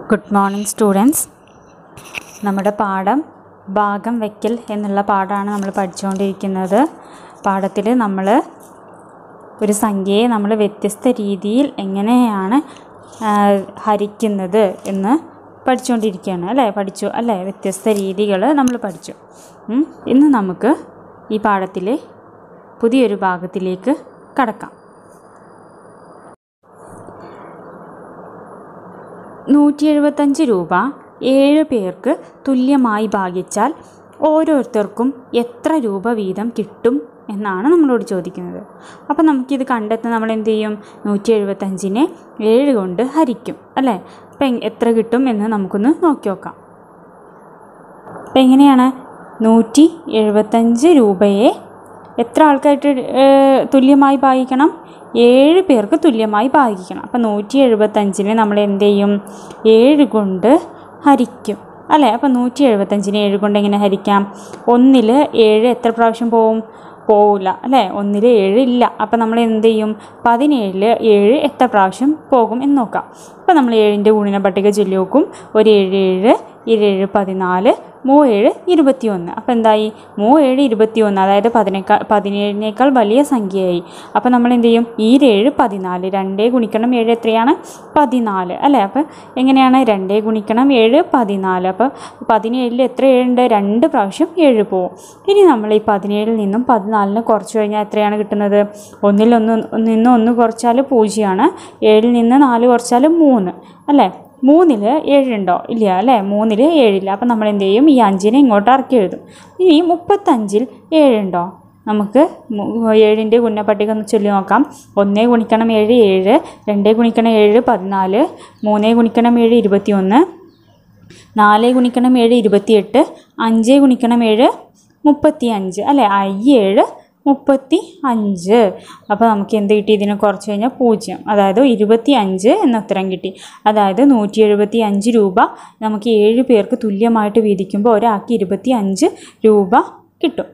Good morning students നമ്മുടെ പാഠം ഭാഗം വയ്ക്കൽ എന്നുള്ള പാഠമാണ് നമ്മൾ പഠിച്ചുകൊണ്ടിരിക്കുന്നത് പാഠത്തിൽ നമ്മൾ ഒരു സംഖ്യയെ നമ്മൾ വ്യത്യസ്ത രീതിയിൽ എങ്ങനെയാണ് ആ, ഹരിക്കുന്നത് എന്ന് പഠിച്ചുകൊണ്ടിരിക്കുകയാണ് അല്ലേ പഠിച്ചു അല്ലേ വ്യത്യസ്ത രീതികൾ നമ്മൾ പഠിച്ചു ഉം. ഇന്ന് നമുക്ക് ഈ പാഠത്തിലെ പുതിയൊരു ഭാഗത്തിലേക്ക് കടക്കാം നൂറ്റി എഴുപത്തഞ്ച് രൂപ ഏഴ് പേർക്ക് തുല്യമായി ഭാഗിച്ചാൽ ഓരോരുത്തർക്കും എത്ര രൂപ വീതം കിട്ടും എന്നാണ് നമ്മളോട് ചോദിക്കുന്നത് അപ്പോൾ നമുക്കിത് കണ്ടെത്താൻ നമ്മൾ എന്ത് ചെയ്യും നൂറ്റി എഴുപത്തഞ്ചിനെ ഏഴ് കൊണ്ട് ഹരിക്കും അല്ലേ അപ്പം എങ്- എത്ര കിട്ടും എന്ന് നമുക്കൊന്ന് നോക്കി നോക്കാം അപ്പം എങ്ങനെയാണ് നൂറ്റി എഴുപത്തഞ്ച് രൂപയെ എത്ര ആൾക്കായിട്ട് ഏഹ്, തുല്യമായി ഭാഗിക്കണം ഏഴ് പേർക്ക് തുല്യമായി ഭാഗിക്കണം അപ്പം നൂറ്റി എഴുപത്തഞ്ചിനെ നമ്മൾ എന്ത് ചെയ്യും ഏഴ് കൊണ്ട് ഹരിക്കും അല്ലേ അപ്പം നൂറ്റി എഴുപത്തഞ്ചിനെ ഏഴ് കൊണ്ട് എങ്ങനെ ഹരിക്കാം ഒന്നിൽ ഏഴ് എത്ര പ്രാവശ്യം പോവും പോവില്ല അല്ലേ ഒന്നിൽ ഏഴ് ഇല്ല അപ്പം നമ്മൾ എന്ത് ചെയ്യും പതിനേഴിൽ ഏഴ് എത്ര പ്രാവശ്യം പോകും എന്ന് നോക്കാം അപ്പം നമ്മൾ ഏഴിൻ്റെ ഗുണിന പട്ടിക ചൊല്ലി നോക്കും ഒരു ഏഴ് ഏഴ് ഇരേഴ് പതിനാല് മൂ ഏഴ് ഇരുപത്തി ഒന്ന് അപ്പോൾ എന്തായി മൂ ഏഴ് ഇരുപത്തി ഒന്ന് അതായത് പതിനേക്കാൾ പതിനേഴിനേക്കാൾ വലിയ സംഖ്യയായി അപ്പോൾ നമ്മൾ എന്ത് ചെയ്യും ഈ ഏഴ് പതിനാല് രണ്ടേ ഗുണിക്കണം ഏഴ് എത്രയാണ് പതിനാല് അല്ലേ അപ്പോൾ എങ്ങനെയാണ് രണ്ടേ ഗുണിക്കണം ഏഴ് പതിനാല് അപ്പോൾ പതിനേഴിൽ എത്ര ഏഴുണ്ട് രണ്ട് പ്രാവശ്യം ഏഴ് പോവും ഇനി നമ്മൾ ഈ പതിനേഴിൽ നിന്നും പതിനാലിന് കുറച്ച് കഴിഞ്ഞാൽ എത്രയാണ് കിട്ടുന്നത് ഒന്നിൽ ഒന്ന് നിന്ന് ഒന്ന് കുറച്ചാൽ പൂജ്യമാണ് ഏഴിൽ നിന്ന് നാല് കുറച്ചാൽ മൂന്ന് അല്ലേ മൂന്നിൽ ഏഴുണ്ടോ ഇല്ല അല്ലേ മൂന്നിൽ ഏഴില്ല അപ്പം നമ്മൾ എന്ത് ചെയ്യും ഈ അഞ്ചിനെ ഇങ്ങോട്ട് ഇറക്കി എഴുതും ഇനി മുപ്പത്തഞ്ചിൽ ഏഴുണ്ടോ നമുക്ക് മു- ഏഴിൻ്റെ ഗുണപട്ടിക ഒന്ന് ചൊല്ലി നോക്കാം ഒന്നേ ഗുണിക്കണം ഏഴ് ഏഴ് രണ്ടേ ഗുണിക്കണം ഏഴ് പതിനാല് മൂന്നേ ഗുണിക്കണം ഏഴ് ഇരുപത്തി ഒന്ന് നാല് ഗുണിക്കണം ഏഴ് ഇരുപത്തിയെട്ട് അഞ്ച് ഗുണിക്കണം ഏഴ് മുപ്പത്തി അഞ്ച് അല്ലേ അയ്യേഴ് മുപ്പത്തി അഞ്ച് അപ്പോൾ നമുക്ക് എന്ത് കിട്ടി ഇതിനെ കുറച്ച് കഴിഞ്ഞാൽ പൂജ്യം അതായത് ഇരുപത്തി അഞ്ച് എന്ന ഉത്തരം കിട്ടി അതായത് നൂറ്റി എഴുപത്തി അഞ്ച് രൂപ നമുക്ക് ഏഴ് പേർക്ക് തുല്യമായിട്ട് വീതിക്കുമ്പോൾ ഒരാൾക്ക് ഇരുപത്തി അഞ്ച് രൂപ കിട്ടും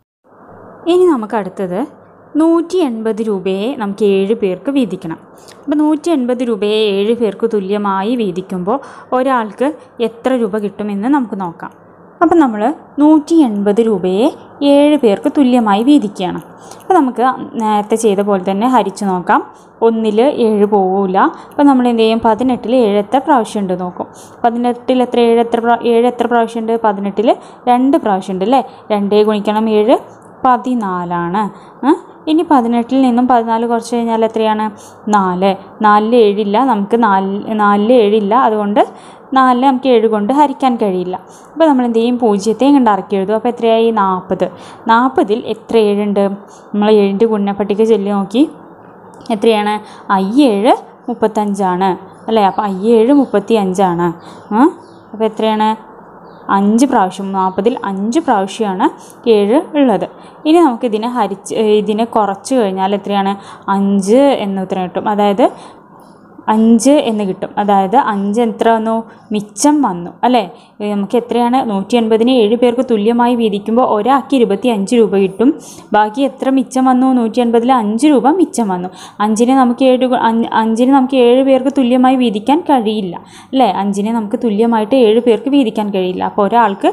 ഇനി നമുക്ക് അടുത്തത് നൂറ്റി എൺപത് രൂപയെ നമുക്ക് ഏഴ് പേർക്ക് വീതിക്കണം അപ്പോൾ നൂറ്റി എൺപത് രൂപയെ ഏഴ് പേർക്ക് തുല്യമായി വീതിക്കുമ്പോൾ ഒരാൾക്ക് എത്ര രൂപ കിട്ടുമെന്ന് നമുക്ക് നോക്കാം അപ്പം നമ്മൾ നൂറ്റി എൺപത് രൂപയെ ഏഴ് പേർക്ക് തുല്യമായി വീതിക്കുകയാണ് അപ്പോൾ നമുക്ക് നേരത്തെ ചെയ്ത പോലെ തന്നെ ഹരിച്ചു നോക്കാം ഒന്നിൽ ഏഴ് പോവില്ല അപ്പോൾ നമ്മൾ എന്ത് ചെയ്യും പതിനെട്ടിൽ ഏഴ് എത്ര പ്രാവശ്യം ഉണ്ട് നോക്കും പതിനെട്ടിൽ എത്ര ഏഴ് എത്ര പ്രാ- ഏഴ് എത്ര പ്രാവശ്യം ഉണ്ട് പതിനെട്ടിൽ രണ്ട് പ്രാവശ്യം ഉണ്ട് അല്ലേ രണ്ടേ ഗുണിക്കണം ഏഴ് പതിനാലാണ് ആ? ഇനി പതിനെട്ടിൽ നിന്നും പതിനാല് കുറച്ച് കഴിഞ്ഞാൽ എത്രയാണ് നാല് നാലിൽ ഏഴില്ല നമുക്ക് നാല് നാലിൽ ഏഴില്ല അതുകൊണ്ട് നാലിൽ നമുക്ക് ഏഴ് കൊണ്ട് ഹരിക്കാൻ കഴിയില്ല അപ്പോൾ നമ്മൾ എന്ത് ചെയ്യും പൂജ്യത്തെ കണ്ട് ഇറക്കി എഴുതും അപ്പോൾ എത്രയായി നാൽപ്പത് നാൽപ്പതിൽ എത്ര ഏഴുണ്ട് നമ്മൾ ഏഴിൻ്റെ ഗുണപട്ടിക ചൊല്ലി നോക്കി എത്രയാണ് അയ്യേഴ് മുപ്പത്തഞ്ചാണ് അല്ലേ അപ്പോൾ അയ്യേഴ് മുപ്പത്തി അഞ്ചാണ് ആ? അപ്പോൾ എത്രയാണ് അഞ്ച് പ്രാവശ്യം നാൽപ്പതിൽ അഞ്ച് പ്രാവശ്യമാണ് ഏഴ് ഉള്ളത് ഇനി നമുക്ക് ഇതിനെ ഹരിച്ച് ഇതിനെ കുറച്ച് കഴിഞ്ഞാൽ എത്രയാണ് അഞ്ച് എന്ന ഉത്തരം കിട്ടും അതായത് അഞ്ച് എന്ന് കിട്ടും അതായത് അഞ്ച് എത്ര വന്നു മിച്ചം വന്നു അല്ലേ ഏ, നമുക്ക് എത്രയാണ് നൂറ്റി എൺപതിന് ഏഴ് പേർക്ക് തുല്യമായി വീതിക്കുമ്പോൾ ഒരാൾക്ക് ഇരുപത്തി അഞ്ച് രൂപ കിട്ടും ബാക്കി എത്ര മിച്ചം വന്നു നൂറ്റി എൺപതിൽ അഞ്ച് രൂപ മിച്ചം വന്നു അഞ്ചിനെ നമുക്ക് ഏഴ് ഗു- അഞ്ച് അഞ്ചിന് നമുക്ക് ഏഴ് പേർക്ക് തുല്യമായി വീതിക്കാൻ കഴിയില്ല അല്ലേ അഞ്ചിനെ നമുക്ക് തുല്യമായിട്ട് ഏഴ് പേർക്ക് വീതിക്കാൻ കഴിയില്ല അപ്പോൾ ഒരാൾക്ക്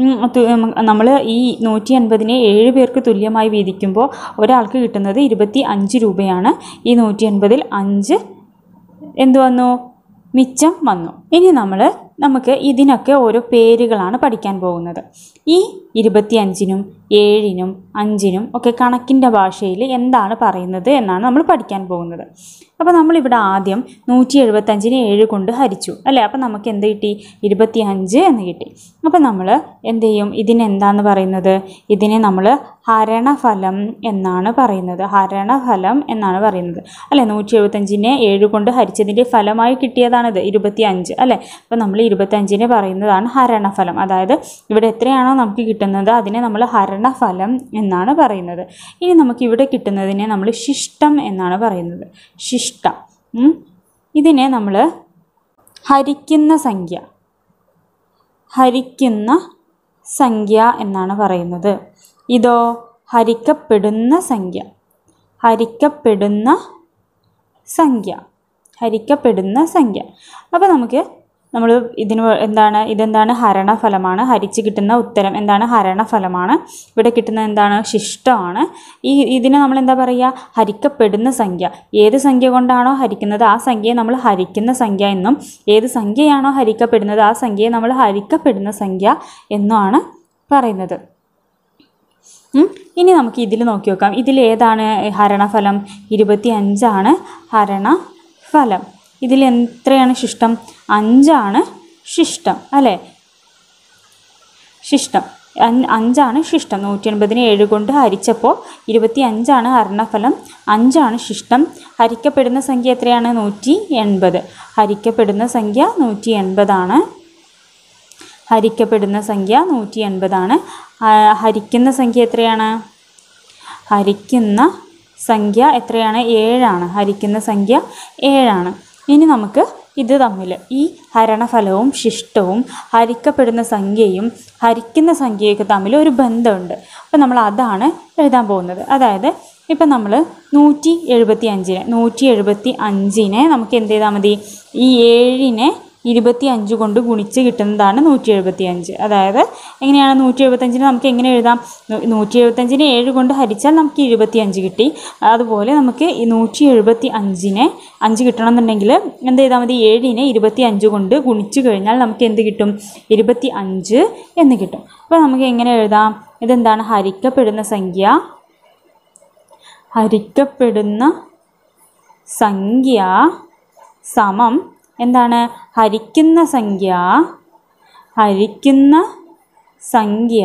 നമ്മൾ ഈ നൂറ്റി എൺപതിനെ ഏഴ് പേർക്ക് തുല്യമായി വീതിക്കുമ്പോൾ ഒരാൾക്ക് കിട്ടുന്നത് ഇരുപത്തി അഞ്ച് രൂപയാണ് ഈ നൂറ്റി എൺപതിൽ അഞ്ച് എന്ത് വന്നു മിച്ചം വന്നു ഇനി നമ്മൾ നമുക്ക് ഇതിനൊക്കെ ഓരോ പേരുകളാണ് പഠിക്കാൻ പോകുന്നത് ഈ ഇരുപത്തിയഞ്ചിനും ഏഴിനും അഞ്ചിനും ഒക്കെ കണക്കിൻ്റെ ഭാഷയിൽ എന്താണ് പറയുന്നത് എന്നാണ് നമ്മൾ പഠിക്കാൻ പോകുന്നത് അപ്പോൾ നമ്മളിവിടെ ആദ്യം നൂറ്റി എഴുപത്തഞ്ചിനെ ഏഴ് കൊണ്ട് ഹരിച്ചു അല്ലേ അപ്പോൾ നമുക്ക് എന്ത് കിട്ടി ഇരുപത്തി അഞ്ച് എന്ന് കിട്ടി അപ്പോൾ നമ്മൾ എന്ത് ചെയ്യും ഇതിനെന്താന്ന് പറയുന്നത് ഇതിനെ നമ്മൾ ഹരണഫലം എന്നാണ് പറയുന്നത് ഹരണഫലം എന്നാണ് പറയുന്നത് അല്ലേ നൂറ്റി എഴുപത്തഞ്ചിനെ ഏഴ് കൊണ്ട് ഹരിച്ചതിൻ്റെ ഫലമായി കിട്ടിയതാണിത് ഇരുപത്തി അഞ്ച് അല്ലേ അപ്പോൾ നമ്മൾ ഇരുപത്തഞ്ചിനെ പറയുന്നതാണ് ഹരണഫലം അതായത് ഇവിടെ എത്രയാണോ നമുക്ക് കിട്ടുന്നത് അതിനെ നമ്മൾ ഹരണഫലം എന്നാണ് പറയുന്നത് ഇനി നമുക്ക് ഇവിടെ കിട്ടുന്നതിനെ നമ്മൾ ശിഷ്ടം എന്നാണ് പറയുന്നത് ശിഷ്ടം ഉം. ഇതിനെ നമ്മൾ ഹരിക്കുന്ന സംഖ്യ ഹരിക്കുന്ന സംഖ്യ എന്നാണ് പറയുന്നത് ഇതോ ഹരിക്കപ്പെടുന്ന സംഖ്യ ഹരിക്കപ്പെടുന്ന സംഖ്യ ഹരിക്കപ്പെടുന്ന സംഖ്യ അപ്പോൾ നമുക്ക് നമ്മൾ ഇതിന് വ- എന്താണ് ഇതെന്താണ് ഹരണഫലമാണ് ഹരിച്ച് കിട്ടുന്ന ഉത്തരം എന്താണ് ഹരണഫലമാണ് ഇവിടെ കിട്ടുന്നത് എന്താണ് ശിഷ്ടമാണ് ഈ ഇതിനെ നമ്മൾ എന്താ പറയുക ഹരിക്കപ്പെടുന്ന സംഖ്യ ഏത് സംഖ്യ കൊണ്ടാണോ ഹരിക്കുന്നത് ആ സംഖ്യയെ നമ്മൾ ഹരിക്കുന്ന സംഖ്യ എന്നും ഏത് സംഖ്യയാണോ ഹരിക്കപ്പെടുന്നത് ആ സംഖ്യയെ നമ്മൾ ഹരിക്കപ്പെടുന്ന സംഖ്യ എന്നുമാണ് പറയുന്നത് ഉം. ഇനി നമുക്ക് ഇതിൽ നോക്കി നോക്കാം ഇതിൽ ഏതാണ് ഹരണഫലം ഇരുപത്തി അഞ്ചാണ് ഹരണഫലം ഇതിൽ എത്രയാണ് ശിഷ്ടം അഞ്ചാണ് ശിഷ്ടം അല്ലേ ശിഷ്ടം അൻ- അഞ്ചാണ് ശിഷ്ടം നൂറ്റി എൺപതിനെ ഏഴ് കൊണ്ട് ഹരിച്ചപ്പോൾ ഇരുപത്തി അഞ്ചാണ് ഹരണഫലം അഞ്ചാണ് ശിഷ്ടം ഹരിക്കപ്പെടുന്ന സംഖ്യ എത്രയാണ് നൂറ്റി എൺപത് ഹരിക്കപ്പെടുന്ന സംഖ്യ നൂറ്റി എൺപതാണ് ഹരിക്കപ്പെടുന്ന സംഖ്യ നൂറ്റി എൺപതാണ് ഹരിക്കുന്ന സംഖ്യ എത്രയാണ് ഹരിക്കുന്ന സംഖ്യ എത്രയാണ് ഏഴാണ് ഹരിക്കുന്ന സംഖ്യ ഏഴാണ് ഇനി നമുക്ക് ഇത് തമ്മിൽ ഈ ഹരണഫലവും ശിഷ്ടവും ഹരിക്കപ്പെടുന്ന സംഖ്യയും ഹരിക്കുന്ന സംഖ്യയൊക്കെ തമ്മിൽ ഒരു ബന്ധമുണ്ട് അപ്പോൾ നമ്മൾ അതാണ് എഴുതാൻ പോകുന്നത് അതായത് ഇപ്പം നമ്മൾ നൂറ്റി എഴുപത്തി അഞ്ചിനെ നൂറ്റി എഴുപത്തി അഞ്ചിനെ നമുക്ക് എന്ത് ചെയ്താൽ മതി ഈ ഏഴിനെ ഇരുപത്തി അഞ്ച് കൊണ്ട് ഗുണിച്ച് കിട്ടുന്നതാണ് നൂറ്റി എഴുപത്തി അഞ്ച് അതായത് എങ്ങനെയാണ് നൂറ്റി എഴുപത്തഞ്ചിനെ നമുക്ക് എങ്ങനെ എഴുതാം നൂ- നൂറ്റി എഴുപത്തഞ്ചിനെ ഏഴ് കൊണ്ട് ഹരിച്ചാൽ നമുക്ക് ഇരുപത്തി അഞ്ച് കിട്ടി അതുപോലെ നമുക്ക് ഈ നൂറ്റി എഴുപത്തി അഞ്ചിനെ അഞ്ച് കിട്ടണമെന്നുണ്ടെങ്കിൽ എന്ത് ചെയ്താൽ മതി ഏഴിനെ ഇരുപത്തി അഞ്ച് കൊണ്ട് ഗുണിച്ച് കഴിഞ്ഞാൽ നമുക്ക് എന്ത് കിട്ടും ഇരുപത്തി അഞ്ച് എന്ന് കിട്ടും അപ്പോൾ നമുക്ക് എങ്ങനെ എഴുതാം ഇതെന്താണ് ഹരിക്കപ്പെടുന്ന സംഖ്യ ഹരിക്കപ്പെടുന്ന സംഖ്യ സമം എന്താണ് ഹരിക്കുന്ന സംഖ്യ ഹരിക്കുന്ന സംഖ്യ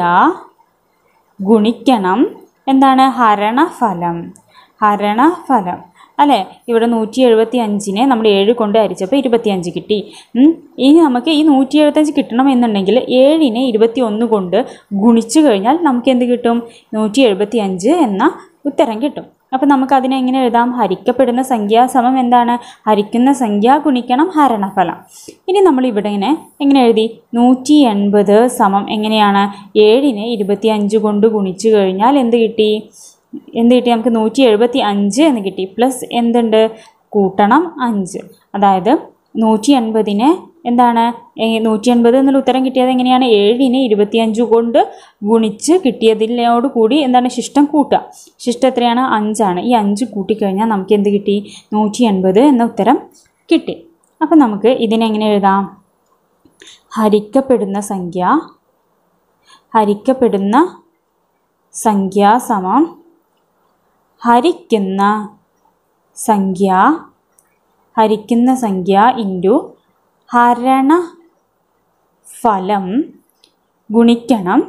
ഗുണിക്കണം എന്താണ് ഹരണഫലം ഹരണഫലം അല്ലേ ഇവിടെ നൂറ്റി എഴുപത്തി അഞ്ചിനെ നമ്മൾ ഏഴ് കൊണ്ട് ഹരിച്ചപ്പോൾ ഇരുപത്തിയഞ്ച് കിട്ടി ഉം. ഇനി നമുക്ക് ഈ നൂറ്റി എഴുപത്തഞ്ച് കിട്ടണമെന്നുണ്ടെങ്കിൽ ഏഴിനെ ഇരുപത്തി ഒന്ന് കൊണ്ട് ഗുണിച്ചു കഴിഞ്ഞാൽ നമുക്ക് എന്ത് കിട്ടും നൂറ്റി എഴുപത്തി അഞ്ച് എന്ന ഉത്തരം കിട്ടും അപ്പം നമുക്ക് അതിനെ എങ്ങനെ എഴുതാം ഹരിക്കപ്പെടുന്ന സംഖ്യാ സമം എന്താണ് ഹരിക്കുന്ന സംഖ്യ ഗുണിക്കണം ഹരണഫലം ഇനി നമ്മൾ ഇവിടെ ഇങ്ങനെ എങ്ങനെ എഴുതി നൂറ്റി എൺപത് സമം എങ്ങനെയാണ് ഏഴിനെ ഇരുപത്തി അഞ്ച് കൊണ്ട് ഗുണിച്ചു കഴിഞ്ഞാൽ എന്ത് കിട്ടി എന്ത് കിട്ടി നമുക്ക് നൂറ്റി എഴുപത്തി അഞ്ച് എന്ന് കിട്ടി പ്ലസ് എന്തുണ്ട് കൂട്ടണം അഞ്ച് അതായത് നൂറ്റി എൺപതിനെ എന്താണ് നൂറ്റി എൺപത് എന്നുള്ള ഉത്തരം കിട്ടിയത് എങ്ങനെയാണ് ഏഴിനെ ഇരുപത്തിയഞ്ച് കൊണ്ട് ഗുണിച്ച് കിട്ടിയതിനോട് കൂടി എന്താണ് ശിഷ്ടം കൂട്ടുക ശിഷ്ടം എത്രയാണ് അഞ്ചാണ് ഈ അഞ്ച് കൂട്ടിക്കഴിഞ്ഞാൽ നമുക്ക് എന്ത് കിട്ടി നൂറ്റി എൺപത് എന്ന ഉത്തരം കിട്ടി അപ്പം നമുക്ക് ഇതിനെങ്ങനെ എഴുതാം ഹരിക്കപ്പെടുന്ന സംഖ്യ ഹരിക്കപ്പെടുന്ന സംഖ്യ സമം ഹരിക്കുന്ന സംഖ്യ ഹരിക്കുന്ന സംഖ്യ ഇൻറ്റു ഹരണ ഫലം ഗുണിക്കണം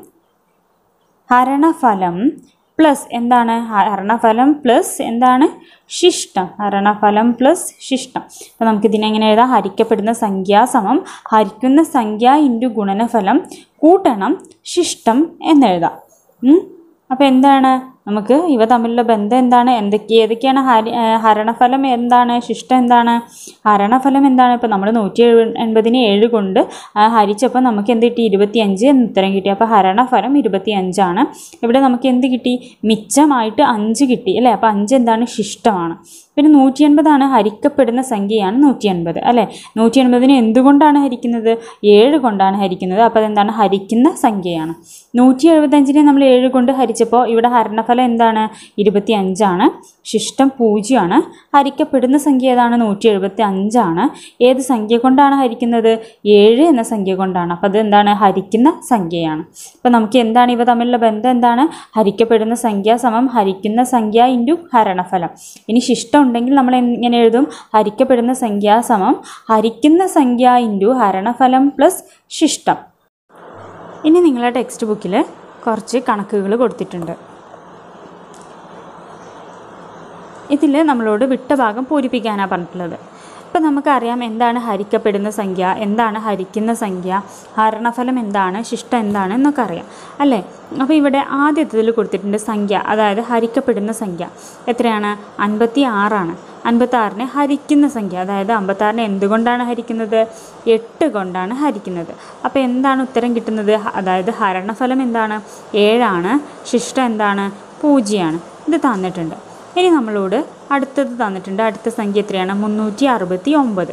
ഹരണഫലം പ്ലസ് എന്താണ് ഹരണഫലം പ്ലസ് എന്താണ് ശിഷ്ടം ഹരണഫലം പ്ലസ് ശിഷ്ടം അപ്പോൾ നമുക്ക് ഇതിനെങ്ങനെ എഴുതാം ഹരിക്കപ്പെടുന്ന സംഖ്യ സമം ഹരിക്കുന്ന സംഖ്യ ഇൻറ്റു ഗുണനഫലം കൂട്ടണം ശിഷ്ടം എന്നെഴുതാം ഉം. അപ്പോൾ എന്താണ് നമുക്ക് ഇവ തമ്മിലുള്ള ബന്ധം എന്താണ് എന്തൊക്കെ ഏതൊക്കെയാണ് ഹരി ഏ, ഹരണഫലം എന്താണ് ശിഷ്ടം എന്താണ് ഹരണഫലം എന്താണ് ഇപ്പോൾ നമ്മൾ നൂറ്റി എഴു എൺപതിന് ഏഴ് കൊണ്ട് ആ, ഹരിച്ചപ്പോൾ നമുക്ക് എന്ത് കിട്ടി ഇരുപത്തി അഞ്ച് എന്ന് ഉത്തരം കിട്ടി അപ്പോൾ ഹരണഫലം ഇരുപത്തി അഞ്ചാണ് ഇവിടെ നമുക്ക് എന്ത് കിട്ടി മിച്ചമായിട്ട് അഞ്ച് കിട്ടി അല്ലേ അപ്പോൾ അഞ്ച് എന്താണ് ശിഷ്ടമാണ് പിന്നെ നൂറ്റി എൺപതാണ് ഹരിക്കപ്പെടുന്ന സംഖ്യയാണ് നൂറ്റി എൺപത് അല്ലേ നൂറ്റി എൺപതിനെ എന്തുകൊണ്ടാണ് ഹരിക്കുന്നത് ഏഴ് കൊണ്ടാണ് ഹരിക്കുന്നത് അപ്പോൾ അതെന്താണ് ഹരിക്കുന്ന സംഖ്യയാണ് നൂറ്റി എഴുപത്തഞ്ചിനെ നമ്മൾ ഏഴ് കൊണ്ട് ഹരിച്ചപ്പോൾ ഇവിടെ ഹരണഫലം എന്താണ് ഇരുപത്തി അഞ്ചാണ് ശിഷ്ടം പൂജ്യമാണ് ഹരിക്കപ്പെടുന്ന സംഖ്യ ഏതാണ് നൂറ്റി എഴുപത്തി അഞ്ചാണ് ഏത് സംഖ്യ കൊണ്ടാണ് ഹരിക്കുന്നത് ഏഴ് എന്ന സംഖ്യ കൊണ്ടാണ് അപ്പോൾ അത് എന്താണ് ഹരിക്കുന്ന സംഖ്യയാണ് അപ്പോൾ നമുക്ക് എന്താണ് ഇവ തമ്മിലുള്ള ബന്ധം എന്താണ് ഹരിക്കപ്പെടുന്ന സംഖ്യ സമം ഹരിക്കുന്ന സംഖ്യ ഇൻറ്റു ഹരണഫലം ഇനി ശിഷ്ടം ഉണ്ടെങ്കിൽ നമ്മൾ എങ്ങനെ എഴുതും ഹരിക്കപ്പെടുന്ന സംഖ്യ സമം ഹരിക്കുന്ന സംഖ്യ ഇൻറ്റു ഹരണഫലം പ്ലസ് ശിഷ്ടം ഇനി നിങ്ങളുടെ ടെക്സ്റ്റ് ബുക്കിൽ കുറച്ച് കണക്കുകൾ കൊടുത്തിട്ടുണ്ട് ഇതിൽ നമ്മളോട് വിട്ട ഭാഗം പൂരിപ്പിക്കാനാണ് പറഞ്ഞിട്ടുള്ളത് ഇപ്പം നമുക്കറിയാം എന്താണ് ഹരിക്കപ്പെടുന്ന സംഖ്യ എന്താണ് ഹരിക്കുന്ന സംഖ്യ ഹരണഫലം എന്താണ് ശിഷ്ടം എന്താണ് എന്നൊക്കെ അറിയാം അല്ലേ അപ്പോൾ ഇവിടെ ആദ്യത്തിൽ കൊടുത്തിട്ടുണ്ട് സംഖ്യ അതായത് ഹരിക്കപ്പെടുന്ന സംഖ്യ എത്രയാണ് അൻപത്തി ആറാണ് അൻപത്താറിനെ ഹരിക്കുന്ന സംഖ്യ അതായത് അമ്പത്താറിനെ എന്തുകൊണ്ടാണ് ഹരിക്കുന്നത് എട്ട് കൊണ്ടാണ് ഹരിക്കുന്നത് അപ്പോൾ എന്താണ് ഉത്തരം കിട്ടുന്നത് ഹ- അതായത് ഹരണഫലം എന്താണ് ഏഴാണ് ശിഷ്ടം എന്താണ് പൂജ്യമാണ് ഇത് തന്നിട്ടുണ്ട് ഇനി നമ്മളോട് അടുത്തത് തന്നിട്ടുണ്ട് അടുത്ത സംഖ്യ എത്രയാണ് മുന്നൂറ്റി അറുപത്തി ഒമ്പത്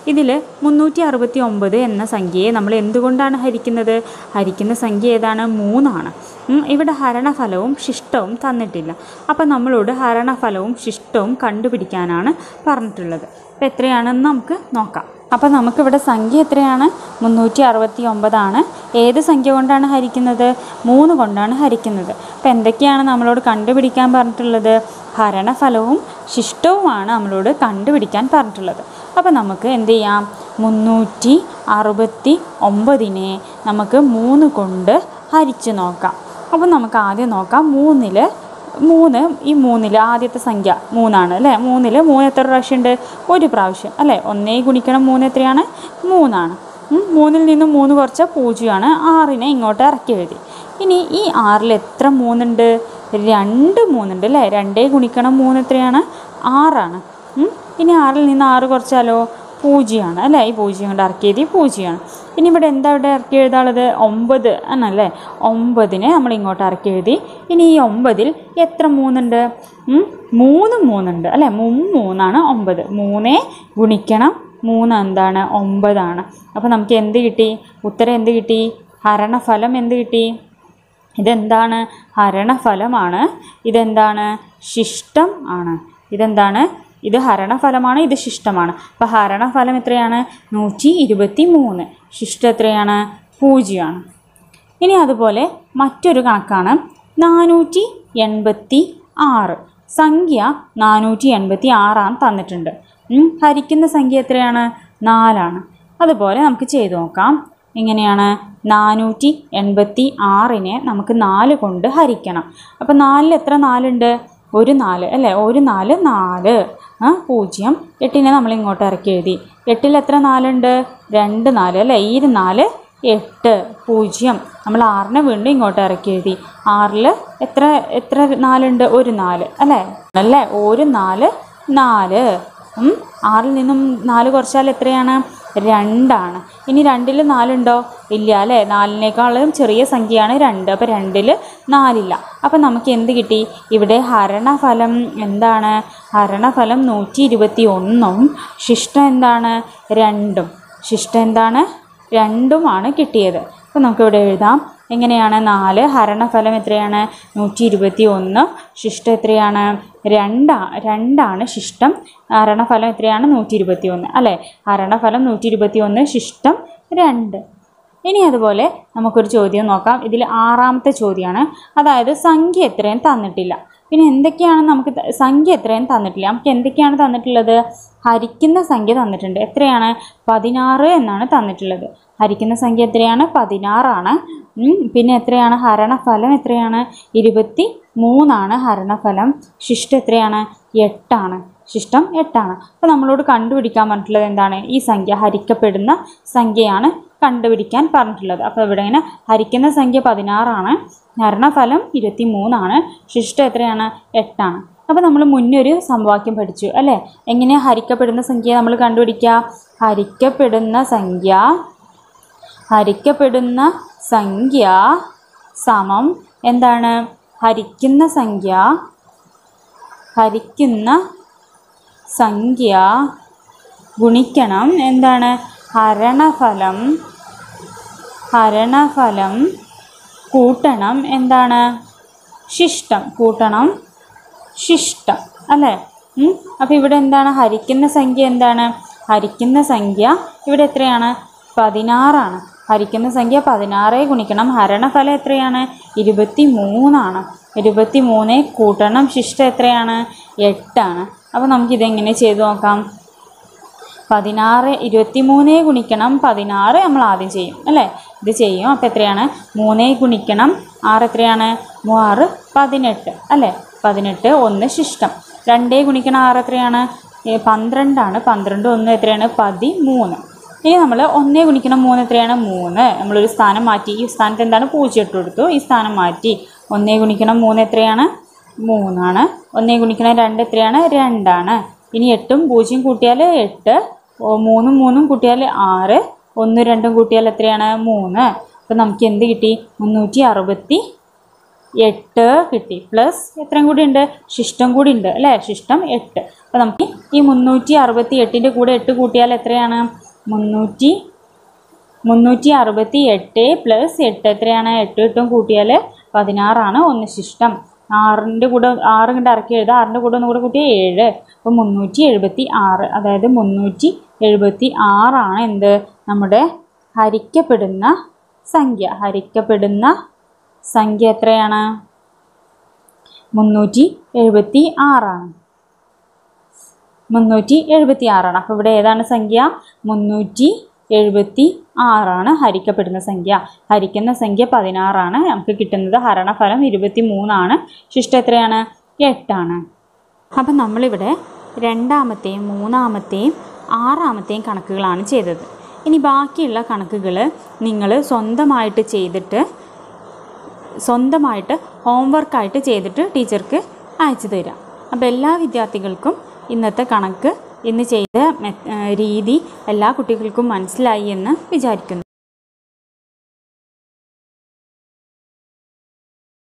ഇതിൽ മുന്നൂറ്റി അറുപത്തി ഒമ്പത് എന്ന സംഖ്യയെ നമ്മൾ എന്തുകൊണ്ടാണ് ഹരിക്കുന്നത് ഹരിക്കുന്ന സംഖ്യ ഏതാണ് മൂന്നാണ് ഉം, ഇവിടെ ഹരണഫലവും ശിഷ്ടവും തന്നിട്ടില്ല അപ്പം നമ്മളോട് ഹരണഫലവും ശിഷ്ടവും കണ്ടുപിടിക്കാനാണ് പറഞ്ഞിട്ടുള്ളത് അപ്പോൾ എത്രയാണെന്ന് നമുക്ക് നോക്കാം അപ്പോൾ നമുക്കിവിടെ സംഖ്യ എത്രയാണ് മുന്നൂറ്റി അറുപത്തി ഒമ്പതാണ് ഏത് സംഖ്യ കൊണ്ടാണ് ഹരിക്കുന്നത് മൂന്ന് കൊണ്ടാണ് ഹരിക്കുന്നത് അപ്പോൾ എന്തൊക്കെയാണ് നമ്മളോട് കണ്ടുപിടിക്കാൻ പറഞ്ഞിട്ടുള്ളത് ഹരണഫലവും ശിഷ്ടവുമാണ് നമ്മളോട് കണ്ടുപിടിക്കാൻ പറഞ്ഞിട്ടുള്ളത് അപ്പോൾ നമുക്ക് എന്ത് ചെയ്യാം മുന്നൂറ്റി അറുപത്തി ഒമ്പതിനെ നമുക്ക് മൂന്ന് കൊണ്ട് ഹരിച്ച് നോക്കാം അപ്പോൾ നമുക്ക് ആദ്യം നോക്കാം മൂന്നിൽ മൂന്ന് ഈ മൂന്നിൽ ആദ്യത്തെ സംഖ്യ മൂന്നാണ് അല്ലേ മൂന്നിൽ മൂന്ന് എത്ര പ്രാവശ്യം ഉണ്ട് ഒരു പ്രാവശ്യം അല്ലേ ഒന്നേ ഗുണിക്കണം മൂന്ന് എത്രയാണ് മൂന്നാണ് ഉം, മൂന്നിൽ നിന്നും മൂന്ന് കുറച്ച പൂജ്യമാണ് ആറിനെ ഇങ്ങോട്ട് ഇറക്കി എഴുതി ഇനി ഈ ആറിൽ എത്ര മൂന്നുണ്ട് രണ്ട് മൂന്നുണ്ട് അല്ലേ രണ്ടേ ഗുണിക്കണം മൂന്ന് എത്രയാണ് ആറാണ് ഉം, ഇനി ആറിൽ നിന്ന് ആറ് കുറച്ചാലോ പൂജ്യമാണ് അല്ലേ ഈ പൂജ്യം കൊണ്ട് ഇറക്കി എഴുതി പൂജ്യമാണ് ഇനി ഇവിടെ എന്താ ഇവിടെ ഇറക്കി എഴുതാനുള്ളത് ഒമ്പത് എന്നല്ലേ ഒമ്പതിനെ നമ്മൾ ഇങ്ങോട്ട് ഇറക്കി എഴുതി ഇനി ഈ ഒമ്പതിൽ എത്ര മൂന്നുണ്ട് ഉം, മൂന്ന് മൂന്നുണ്ട് അല്ലേ മും മൂന്നാണ് ഒമ്പത് മൂന്നേ ഗുണിക്കണം മൂന്ന് എന്താണ് ഒമ്പതാണ് അപ്പോൾ നമുക്ക് എന്ത് കിട്ടി ഉത്തരം എന്ത് കിട്ടി ഹരണഫലം എന്ത് കിട്ടി ഇതെന്താണ് ഹരണഫലമാണ് ഇതെന്താണ് ശിഷ്ടം ആണ് ഇതെന്താണ് ഇത് ഹരണഫലമാണ് ഇത് ശിഷ്ടമാണ് അപ്പോൾ ഹരണഫലം എത്രയാണ് നൂറ്റി ഇരുപത്തി മൂന്ന് ശിഷ്ടം എത്രയാണ് പൂജ്യമാണ് ഇനി അതുപോലെ മറ്റൊരു കണക്കാണ് നാനൂറ്റി എൺപത്തി ആറ് സംഖ്യ നാനൂറ്റി എൺപത്തി ആറാണ് തന്നിട്ടുണ്ട് ഉം, ഹരിക്കുന്ന സംഖ്യ എത്രയാണ് നാലാണ് അതുപോലെ നമുക്ക് ചെയ്തു നോക്കാം എങ്ങനെയാണ് നാനൂറ്റി എൺപത്തി ആറിനെ നമുക്ക് നാല് കൊണ്ട് ഹരിക്കണം അപ്പോൾ നാലിൽ എത്ര നാലുണ്ട് ഒരു നാല് അല്ലേ ഒരു നാല് നാല് ആ പൂജ്യം എട്ടിനെ നമ്മൾ ഇങ്ങോട്ട് ഇറക്കി എഴുതി എട്ടിൽ എത്ര നാലുണ്ട് രണ്ട് നാല് അല്ലേ ഈ ഒരു നാല് എട്ട് പൂജ്യം നമ്മൾ ആറിനെ വീണ്ടും ഇങ്ങോട്ട് ഇറക്കി എഴുതി ആറിൽ എത്ര എത്ര നാലുണ്ട് ഒരു നാല് അല്ലേ അല്ലേ ഒരു നാല് നാല് ഉം, ആറിൽ നിന്നും നാല് കുറച്ചാൽ എത്രയാണ് രണ്ടാണ് ഇനി രണ്ടിൽ നാലുണ്ടോ ഇല്ല അല്ലേ നാലിനേക്കാളും ചെറിയ സംഖ്യയാണ് രണ്ട് അപ്പോൾ രണ്ടിൽ നാലില്ല അപ്പം നമുക്ക് എന്ത് കിട്ടി ഇവിടെ ഹരണഫലം എന്താണ് ഹരണഫലം നൂറ്റി ഇരുപത്തി ഒന്നും ശിഷ്ടം എന്താണ് രണ്ടും ശിഷ്ടം എന്താണ് രണ്ടുമാണ് കിട്ടിയത് അപ്പോൾ നമുക്കിവിടെ എഴുതാം എങ്ങനെയാണ് നാല് ഹരണഫലം എത്രയാണ് നൂറ്റി ഇരുപത്തി ഒന്ന് ശിഷ്ടം എത്രയാണ് രണ്ടാ രണ്ടാണ് ശിഷ്ടം ഹരണഫലം എത്രയാണ് നൂറ്റി ഇരുപത്തി ഒന്ന് അല്ലേ ഹരണഫലം നൂറ്റി ഇരുപത്തി ഒന്ന് ശിഷ്ടം രണ്ട് ഇനി അതുപോലെ നമുക്കൊരു ചോദ്യം നോക്കാം ഇതിൽ ആറാമത്തെ ചോദ്യമാണ് അതായത് സംഖ്യ എത്രയും തന്നിട്ടില്ല പിന്നെ എന്തൊക്കെയാണ് നമുക്ക് ത- സംഖ്യ എത്രയും തന്നിട്ടില്ല നമുക്ക് എന്തൊക്കെയാണ് തന്നിട്ടുള്ളത് ഹരിക്കുന്ന സംഖ്യ തന്നിട്ടുണ്ട് എത്രയാണ് പതിനാറ് എന്നാണ് തന്നിട്ടുള്ളത് ഹരിക്കുന്ന സംഖ്യ എത്രയാണ് പതിനാറാണ് ഉം, പിന്നെ എത്രയാണ് ഹരണഫലം എത്രയാണ് ഇരുപത്തി മൂന്നാണ് ഹരണഫലം ശിഷ്ടം എത്രയാണ് എട്ടാണ് ശിഷ്ടം എട്ടാണ് അപ്പോൾ നമ്മളോട് കണ്ടുപിടിക്കാൻ പറഞ്ഞിട്ടുള്ളത് എന്താണ് ഈ സംഖ്യ ഹരിക്കപ്പെടുന്ന സംഖ്യയാണ് കണ്ടുപിടിക്കാൻ പറഞ്ഞിട്ടുള്ളത് അപ്പോൾ ഇവിടെ ഇങ്ങനെ ഹരിക്കുന്ന സംഖ്യ പതിനാറാണ് ഹരണഫലം ഇരുപത്തി മൂന്നാണ് ശിഷ്ടം എത്രയാണ് എട്ടാണ് അപ്പോൾ നമ്മൾ മുന്നേ ഒരു സമവാക്യം പഠിച്ചു അല്ലേ എങ്ങനെ ഹരിക്കപ്പെടുന്ന സംഖ്യ നമ്മൾ കണ്ടുപിടിക്കുക ഹരിക്കപ്പെടുന്ന സംഖ്യ ഹരിക്കപ്പെടുന്ന സംഖ്യ സമം എന്താണ് ഹരിക്കുന്ന സംഖ്യ ഹരിക്കുന്ന സംഖ്യ ഗുണിക്കണം എന്താണ് ഹരണഫലം ഹരണഫലം കൂട്ടണം എന്താണ് ശിഷ്ടം കൂട്ടണം ശിഷ്ടം അല്ലേ അപ്പോൾ ഇവിടെ എന്താണ് ഹരിക്കുന്ന സംഖ്യ എന്താണ് ഹരിക്കുന്ന സംഖ്യ ഇവിടെ എത്രയാണ് പതിനാറാണ് ഹരിക്കുന്ന സംഖ്യ പതിനാറ് ഗുണിക്കണം ഹരണഫലം എത്രയാണ് ഇരുപത്തി മൂന്നാണ് ഇരുപത്തി മൂന്ന് കൂട്ടണം ശിഷ്ടം എത്രയാണ് എട്ടാണ് അപ്പോൾ നമുക്കിതെങ്ങനെ ചെയ്തു നോക്കാം പതിനാറ് ഇരുപത്തി മൂന്ന് ഗുണിക്കണം പതിനാറ് നമ്മൾ ആദ്യം ചെയ്യും അല്ലേ ഇത് ചെയ്യും അപ്പോൾ എത്രയാണ് മൂന്ന് ഗുണിക്കണം ആറ് എത്രയാണ് മൂവാറ് പതിനെട്ട് അല്ലേ പതിനെട്ട് ഒന്ന് ശിഷ്ടം രണ്ടേ ഗുണിക്കണം ആറ് എത്രയാണ് ഏ, പന്ത്രണ്ടാണ് പന്ത്രണ്ട് ഒന്ന് എത്രയാണ് പതിമൂന്ന് ഇനി നമ്മൾ ഒന്നേ ഗുണിക്കണം മൂന്ന് എത്രയാണ് മൂന്ന് നമ്മളൊരു സ്ഥാനം മാറ്റി ഈ സ്ഥാനത്ത് എന്താണ് പൂജ്യം ഇട്ട് കൊടുത്തു ഈ സ്ഥാനം മാറ്റി ഒന്നേ ഗുണിക്കണം മൂന്ന് എത്രയാണ് മൂന്നാണ് ഒന്നേ ഗുണിക്കണം രണ്ട് എത്രയാണ് രണ്ടാണ് ഇനി എട്ടും പൂജ്യം കൂട്ടിയാൽ എട്ട് ഓ, മൂന്നും മൂന്നും കൂട്ടിയാൽ ആറ് ഒന്നും രണ്ടും കൂട്ടിയാൽ എത്രയാണ് മൂന്ന് അപ്പം നമുക്ക് എന്ത് കിട്ടി മുന്നൂറ്റി അറുപത്തി എട്ട് കിട്ടി പ്ലസ് എത്രയും കൂടി ഉണ്ട് ശിഷ്ടം കൂടി ഉണ്ട് അല്ലേ ശിഷ്ടം എട്ട് അപ്പോൾ നമുക്ക് ഈ മുന്നൂറ്റി അറുപത്തി എട്ടിൻ്റെ കൂടെ എട്ട് കൂട്ടിയാൽ എത്രയാണ് മുന്നൂറ്റി മുന്നൂറ്റി അറുപത്തി എട്ട് പ്ലസ് എട്ട് എത്രയാണ് എട്ട് എട്ടും കൂട്ടിയാൽ പതിനാറാണ് ഒന്ന് ശിഷ്ടം ആറിൻ്റെ കൂടെ ആറ് കണ്ട് ഇറക്കി എഴുതാം ആറിൻ്റെ കൂടെ ഒന്ന് കൂടെ കൂട്ടിയാൽ ഏഴ് അപ്പോൾ മുന്നൂറ്റി എഴുപത്തി ആറ് അതായത് മുന്നൂറ്റി എഴുപത്തി ആറാണ് എന്ത് നമ്മുടെ ഹരിക്കപ്പെടുന്ന സംഖ്യ ഹരിക്കപ്പെടുന്ന സംഖ്യ എത്രയാണ് മുന്നൂറ്റി എഴുപത്തി ആറാണ് മുന്നൂറ്റി എഴുപത്തി ആറാണ് അപ്പോൾ ഇവിടെ ഏതാണ് സംഖ്യ മുന്നൂറ്റി എഴുപത്തി ആറാണ് ഹരിക്കപ്പെടുന്ന സംഖ്യ ഹരിക്കുന്ന സംഖ്യ പതിനാറാണ് നമുക്ക് കിട്ടുന്നത് ഹരണഫലം ഇരുപത്തി മൂന്നാണ് ശിഷ്ടം എത്രയാണ് എട്ടാണ് അപ്പം നമ്മളിവിടെ രണ്ടാമത്തെയും മൂന്നാമത്തെയും ആറാമത്തെയും കണക്കുകളാണ് ചെയ്തത് ഇനി ബാക്കിയുള്ള കണക്കുകൾ നിങ്ങൾ സ്വന്തമായിട്ട് ചെയ്തിട്ട് സ്വന്തമായിട്ട് ഹോംവർക്കായിട്ട് ചെയ്തിട്ട് ടീച്ചർക്ക് അയച്ചു തരാം അപ്പോൾ എല്ലാ വിദ്യാർത്ഥികൾക്കും ഇന്നത്തെ കണക്ക് ഇന്ന് ചെയ്ത മെ- ഏഹ് രീതി എല്ലാ കുട്ടികൾക്കും മനസ്സിലായി എന്ന് വിചാരിക്കുന്നു